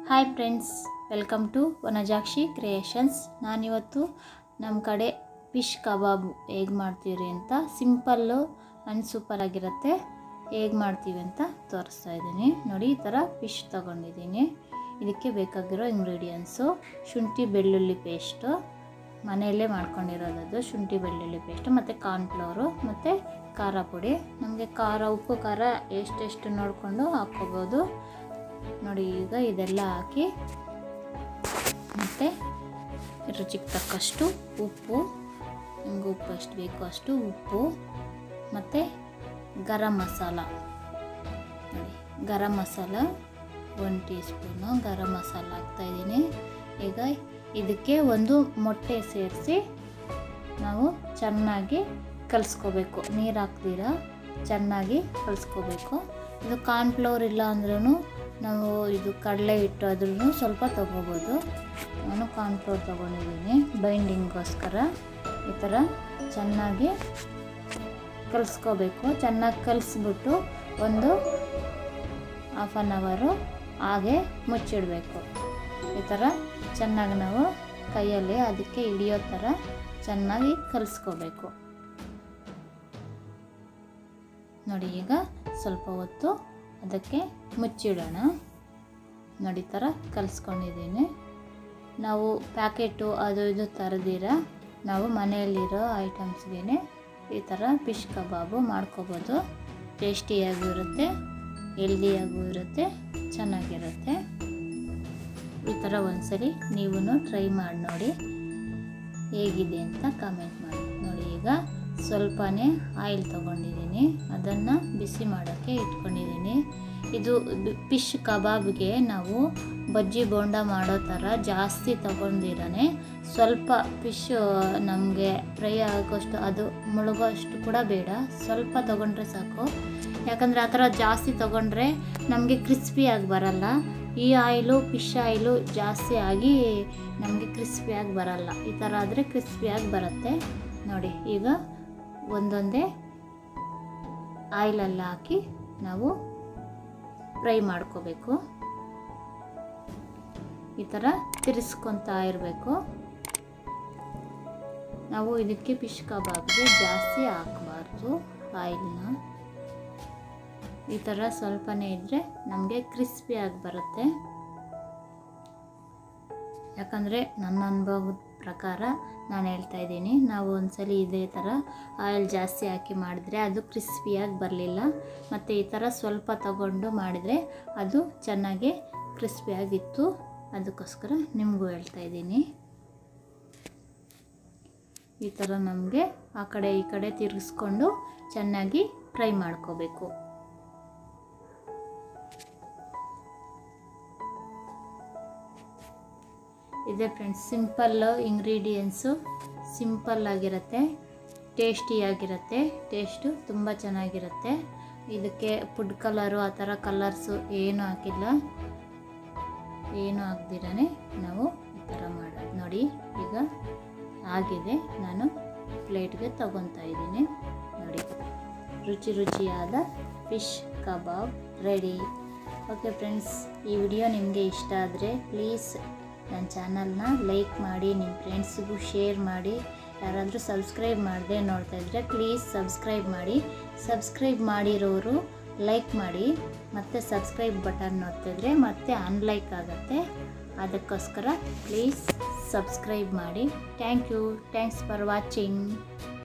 hi friends welcome to Vanajakshi creations ನಾನಿವತ್ತು ನಮ್ಮ ಕಡೆ ಫಿಶ್ ಕಬಾಬ್ ಹೇಗೆ ಮಾಡ್ತೀರಿ ಅಂತ ಸಿಂಪಲ್ಲು ಆ್ಯಂಡ್ ಸೂಪರ್ ಆಗಿರುತ್ತೆ ಹೇಗೆ ಮಾಡ್ತೀವಿ ಅಂತ ತೋರಿಸ್ತಾ ಇದ್ದೀನಿ ನೋಡಿ ಈ ಥರ ಫಿಶ್ ತೊಗೊಂಡಿದ್ದೀನಿ ಇದಕ್ಕೆ ಬೇಕಾಗಿರೋ ಇಂಗ್ರೀಡಿಯೆಂಟ್ಸು ಶುಂಠಿ ಬೆಳ್ಳುಳ್ಳಿ ಪೇಸ್ಟು ಮನೆಯಲ್ಲೇ ಮಾಡ್ಕೊಂಡಿರೋದದು ಶುಂಠಿ ಬೆಳ್ಳುಳ್ಳಿ ಪೇಸ್ಟು ಮತ್ತು ಕಾರ್ನ್ಫ್ಲವರು ಮತ್ತು ಖಾರ ಪುಡಿ ನಮಗೆ ಖಾರ ಉಪ್ಪು ಖಾರ ಎಷ್ಟೆಷ್ಟು ನೋಡಿಕೊಂಡು ಹಾಕ್ಕೋಬೋದು ನೋಡಿ ಈಗ ಇದೆಲ್ಲ ಹಾಕಿ ಮತ್ತು ರುಚಿಗೆ ತಕ್ಕಷ್ಟು ಉಪ್ಪು ನಿಮ್ಗೆ ಉಪ್ಪು ಎಷ್ಟು ಬೇಕೋ ಅಷ್ಟು ಉಪ್ಪು ಮತ್ತು ಗರಂ ಮಸಾಲ ನೋಡಿ garam masala one teaspoon garam masala ಹಾಕ್ತಾಯಿದ್ದೀನಿ ಈಗ ಇದಕ್ಕೆ ಒಂದು ಮೊಟ್ಟೆ ಸೇರಿಸಿ ನಾವು ಚೆನ್ನಾಗಿ ಕಲಿಸ್ಕೋಬೇಕು ನೀರು ಹಾಕ್ದಿರ ಚೆನ್ನಾಗಿ ಕಲಿಸ್ಕೋಬೇಕು ಇದು ಕಾರ್ನ್ಫ್ಲವರ್ ಇಲ್ಲ ಅಂದ್ರೂ ನಾವು ಇದು ಕಡಲೆ ಹಿಟ್ಟು ಆದ್ರೂ ಸ್ವಲ್ಪ ತೊಗೋಬೋದು ನಾನು ಕಾರ್ನ್ಫ್ಲವರ್ ತೊಗೊಂಡಿದ್ದೀನಿ ಬೈಂಡಿಂಗ್ಗೋಸ್ಕರ ಈ ಥರ ಚೆನ್ನಾಗಿ ಕಲಿಸ್ಕೋಬೇಕು ಚೆನ್ನಾಗಿ ಕಲಿಸ್ಬಿಟ್ಟು ಒಂದು ಹಾಫ್ ಆನ್ ಅವರು ಹಾಗೆ ಮುಚ್ಚಿಡಬೇಕು ಈ ಥರ ಚೆನ್ನಾಗಿ ನಾವು ಕೈಯಲ್ಲಿ ಅದಕ್ಕೆ ಹಿಡಿಯೋ ಥರ ಚೆನ್ನಾಗಿ ಕಲಿಸ್ಕೋಬೇಕು ನೋಡಿ ಈಗ ಸ್ವಲ್ಪ ಹೊತ್ತು ಅದಕ್ಕೆ ಮುಚ್ಚಿಡೋಣ ನೋಡಿ ಥರ ಕಲಿಸ್ಕೊಂಡಿದ್ದೀನಿ ನಾವು ಪ್ಯಾಕೆಟು ಅದು ಇದು ತರದಿರ ನಾವು ಮನೆಯಲ್ಲಿರೋ ಐಟಮ್ಸ್ಗೆ ಈ ಥರ ಫಿಶ್ ಕಬಾಬು ಮಾಡ್ಕೋಬೋದು ಟೇಸ್ಟಿಯಾಗೂ ಇರುತ್ತೆ ಹೆಲ್ದಿಯಾಗೂ ಇರುತ್ತೆ ಚೆನ್ನಾಗಿರುತ್ತೆ ಈ ಥರ ಒಂದ್ಸರಿ ನೀವು ಟ್ರೈ ಮಾಡಿ ನೋಡಿ ಹೇಗಿದೆ ಅಂತ ಕಮೆಂಟ್ ಮಾಡಿ ನೋಡಿ ಈಗ ಸ್ವಲ್ಪನೇ ಆಯಿಲ್ ತೊಗೊಂಡಿದ್ದೀನಿ ಅದನ್ನು ಬಿಸಿ ಮಾಡೋಕ್ಕೆ ಇಟ್ಕೊಂಡಿದ್ದೀನಿ ಇದು ಫಿಶ್ ಕಬಾಬ್ಗೆ ನಾವು ಬಜ್ಜಿ ಬೋಂಡ ಮಾಡೋ ಥರ ಜಾಸ್ತಿ ತೊಗೊಂಡಿರನೆ ಸ್ವಲ್ಪ ಫಿಶ್ ನಮಗೆ ಫ್ರೈ ಆಗೋಷ್ಟು ಅದು ಮುಳುಗೋಷ್ಟು ಕೂಡ ಬೇಡ ಸ್ವಲ್ಪ ತೊಗೊಂಡ್ರೆ ಸಾಕು ಯಾಕಂದರೆ ಆ ಥರ ಜಾಸ್ತಿ ತೊಗೊಂಡ್ರೆ ನಮಗೆ ಕ್ರಿಸ್ಪಿಯಾಗಿ ಬರಲ್ಲ ಈ ಆಯಿಲು ಫಿಶ್ ಆಯಿಲು ಜಾಸ್ತಿ ಆಗಿ ನಮಗೆ ಕ್ರಿಸ್ಪಿಯಾಗಿ ಬರಲ್ಲ ಈ ಥರ ಆದರೆ ಕ್ರಿಸ್ಪಿಯಾಗಿ ಬರುತ್ತೆ ನೋಡಿ ಈಗ ಒಂದೊಂದೇ ಆಯಿಲೆಲ್ಲ ಹಾಕಿ ನಾವು ಫ್ರೈ ಮಾಡ್ಕೋಬೇಕು ಈ ಥರ ತಿರ್ಸ್ಕೊತಾ ಇರಬೇಕು ನಾವು ಇದಕ್ಕೆ ಫಿಶ್ ಕಬಾಬ್ಗೆ ಜಾಸ್ತಿ ಹಾಕಬಾರ್ದು ಆಯಿಲ್ನ ಈ ಥರ ಸ್ವಲ್ಪನೇ ಇದ್ದರೆ ನಮಗೆ ಕ್ರಿಸ್ಪಿಯಾಗಿ ಬರುತ್ತೆ ಯಾಕಂದರೆ ನನ್ನ ಅನುಭವದ ಪ್ರಕಾರ ನಾನು ಹೇಳ್ತಾ ಇದ್ದೀನಿ ನಾವು ಒಂದ್ಸಲಿ ಇದೇ ಥರ ಆಯಿಲ್ ಜಾಸ್ತಿ ಹಾಕಿ ಮಾಡಿದ್ರೆ ಅದು ಕ್ರಿಸ್ಪಿಯಾಗಿ ಬರಲಿಲ್ಲ ಮತ್ತು ಈ ಥರ ಸ್ವಲ್ಪ ತಗೊಂಡು ಮಾಡಿದರೆ ಅದು ಚೆನ್ನಾಗಿ ಕ್ರಿಸ್ಪಿಯಾಗಿತ್ತು ಅದಕ್ಕೋಸ್ಕರ ನಿಮಗೂ ಹೇಳ್ತಾ ಇದ್ದೀನಿ ಈ ಥರ ನಮಗೆ ಆ ಕಡೆ ಈ ಕಡೆ ತಿರುಗಿಸ್ಕೊಂಡು ಚೆನ್ನಾಗಿ ಫ್ರೈ ಮಾಡ್ಕೋಬೇಕು ಇದೆ ಫ್ರೆಂಡ್ಸ್ ಸಿಂಪಲ್ ಇಂಗ್ರೀಡಿಯೆಂಟ್ಸು ಸಿಂಪಲ್ ಆಗಿರುತ್ತೆ ಟೇಸ್ಟಿಯಾಗಿರುತ್ತೆ ಟೇಸ್ಟು ತುಂಬ ಚೆನ್ನಾಗಿರುತ್ತೆ ಇದಕ್ಕೆ ಫುಡ್ ಕಲರು ಆ ಥರ ಕಲರ್ಸು ಏನೂ ಹಾಕಿಲ್ಲ ಏನೂ ಹಾಕ್ದಿರೇ ನಾವು ಈ ಥರ ಮಾಡೋದು ನೋಡಿ ಈಗ ಆಗಿದೆ ನಾನು ಪ್ಲೇಟ್ಗೆ ತಗೊತಾ ಇದ್ದೀನಿ ನೋಡಿ ರುಚಿ ರುಚಿಯಾದ fish kebab ready okay friends ಈ ವಿಡಿಯೋ ನಿಮಗೆ ಇಷ್ಟ ಆದರೆ ಪ್ಲೀಸ್ ನನ್ನ ಚಾನಲ್ನ ಲೈಕ್ ಮಾಡಿ ನಿಮ್ಮ ಫ್ರೆಂಡ್ಸಿಗೂ ಶೇರ್ ಮಾಡಿ ಯಾರಾದರೂ ಸಬ್ಸ್ಕ್ರೈಬ್ ಮಾಡದೆ ನೋಡ್ತಾ ಇದ್ದರೆ ಪ್ಲೀಸ್ ಸಬ್ಸ್ಕ್ರೈಬ್ ಮಾಡಿ ಸಬ್ಸ್ಕ್ರೈಬ್ ಮಾಡಿರೋರು ಲೈಕ್ ಮಾಡಿ ಮತ್ತು ಸಬ್ಸ್ಕ್ರೈಬ್ ಬಟನ್ ನೋಡ್ತಿದ್ರೆ ಮತ್ತೆ ಅನ್ಲೈಕ್ ಆಗುತ್ತೆ ಅದಕ್ಕೋಸ್ಕರ ಪ್ಲೀಸ್ ಸಬ್ಸ್ಕ್ರೈಬ್ ಮಾಡಿ thank you thanks for watching